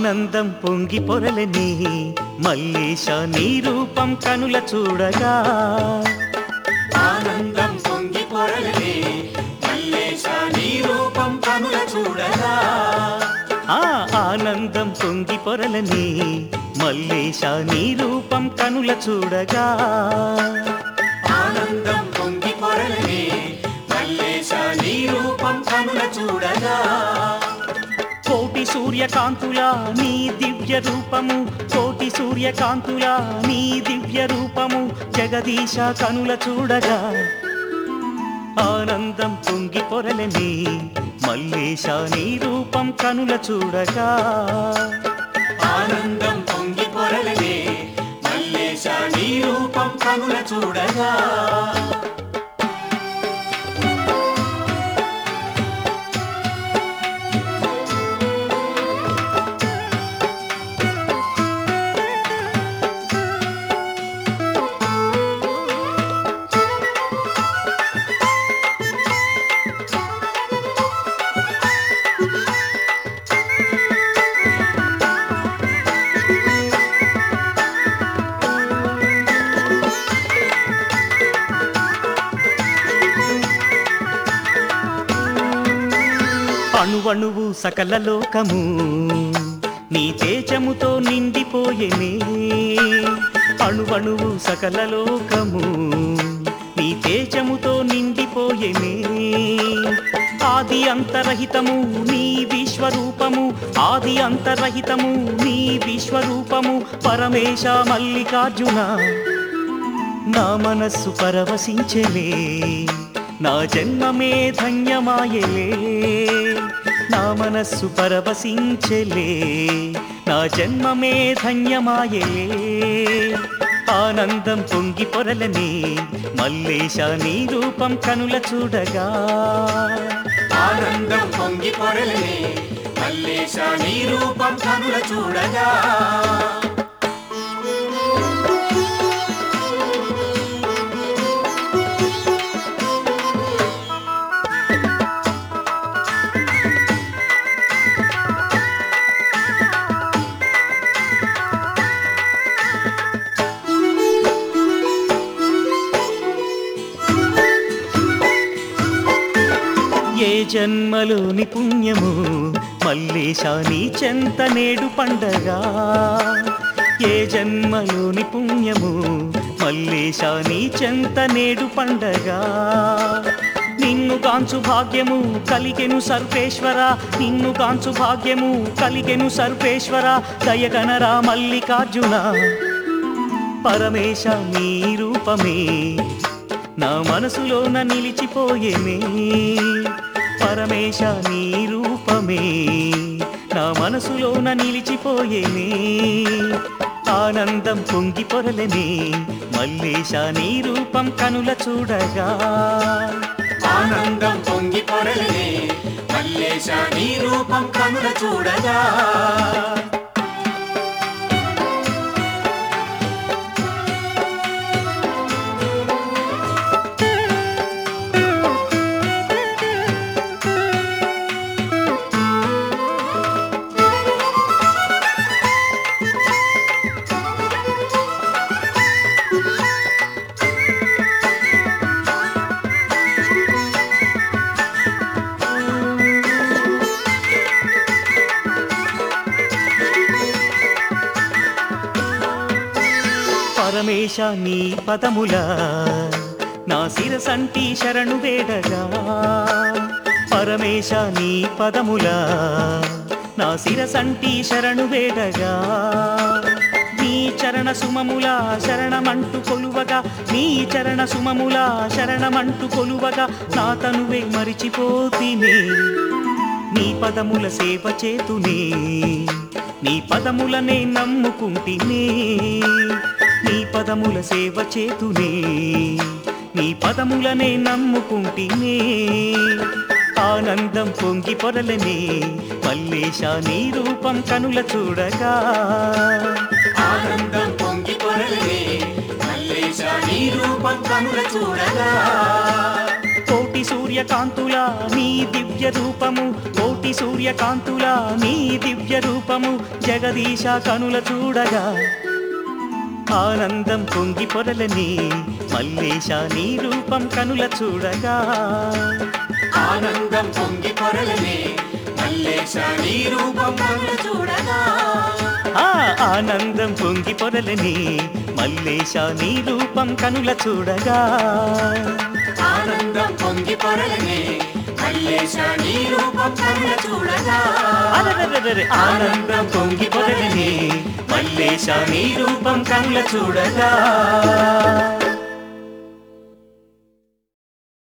ఆనందం పొంగి పొరలని మల్లేశ నీ రూపం కనుల చూడగా ఆనందం పొంగి పొరలే మల్లేశ నీ రూపం కనుల చూడగా ఆ ఆనందం పొంగి పొరలని మల్లేశ నీ రూపం కనుల చూడగా ఆనందం పొంగి పొరలే మల్లేశ నీ రూపం కనుల చూడగా కోటి సూర్యకాంతుల నీ దివ్య రూపము కోటి సూర్యకాంతుల నీ దివ్య రూపము జగదీశ కనుల చూడగా ఆనందం పొంగి పొరలని మల్లేశ నీ రూపం కనుల చూడగా ఆనందం పొంగి పొరలే మల్లేశ నీ రూపం కనుల చూడగా అణువణువు సకల లోకము నీ తేజముతో నిండిపోయేనే అణువణువు సకల లోకము నీ తేజముతో నిండిపోయేనే ఆది అంతరహితము నీ విశ్వరూపము ఆది అంతరహితము నీ విశ్వరూపము పరమేశ మల్లికార్జున నా మనస్సు పరవశించెలే నా జన్మమే ధన్యమాయలే నా మనస్సు పరవశించెలే నా జన్మమే ధన్యమాయలే ఆనందం పొంగి పొరలని మల్లేశ నీ రూపం కనుల చూడగా ఆనందం పొంగి పొరలే మల్లేశ నీ రూపం కనుల చూడగా ఏ జన్మలోని పుణ్యము మల్లేశాని చెంత నేడు పండగా ఏ జన్మలోని పుణ్యము మల్లేశాని చెంత నేడు పండగా నిన్ను గాంచు భాగ్యము కలిగెను సర్వేశ్వర నిన్ను గాంచు భాగ్యము కలిగెను సర్వేశ్వర దయగనరా మల్లికార్జున పరమేశ నీ రూపమే నా మనసులోన నిలిచిపోయేనే పరమేశ నీ రూపమే నా మనసులోన నిలిచిపోయేనే ఆనందం పొంగి పొరలనే మల్లేశ నీ రూపం కనుల చూడగా ఆనందం పొంగి పొరలే మల్లేశ నీ రూపం కనుల చూడగా పరమేశ నీ పదముల నా శిరసంటి శరణు వేడగా పరమేశ నీ పదముల నా శిరసంటి శరణు వేడగా నీ చరణ సుమముల శరణమంటూ కొలువగా నీ చరణ సుమముల శరణమంటూ కొలువగా నా తనువే మరిచిపోతినే నీ పదముల సేవ చేతునే నీ పదములనే నమ్ముకుంటినే నీ పదముల సేవ చేతునే నీ పదములనే నమ్ముకుంటినే ఆనందం పొంగి పొరలనే మల్లేశ నీ రూపం కనుల చూడగా ఆనందం పొంగి పొరలే మల్లేశ నీ రూపం కనుల చూడగా కోటి సూర్య సూర్యకాంతుల నీ దివ్య రూపము కోటి సూర్యకాంతుల నీ దివ్య రూపము జగదీశ కనుల చూడగా ఆనందం పొంగి పొరలని మల్లేశ నీ రూపం కనుల చూడగా ఆనందం పొంగి పొరలనే మల్లేశ నీ రూపం కనుల చూడగా ఆ ఆనందం పొంగి పొరలని మల్లేశ నీ రూపం కనుల చూడగా ఆనందం పొంగి పొరలనే మల్లేశ నీ రూపం కనుల చూడగా అరెరెరెరెరె, ఆనందం పొంగి పొరలని మల్లేశ నీ రూపం కనుల చూడగా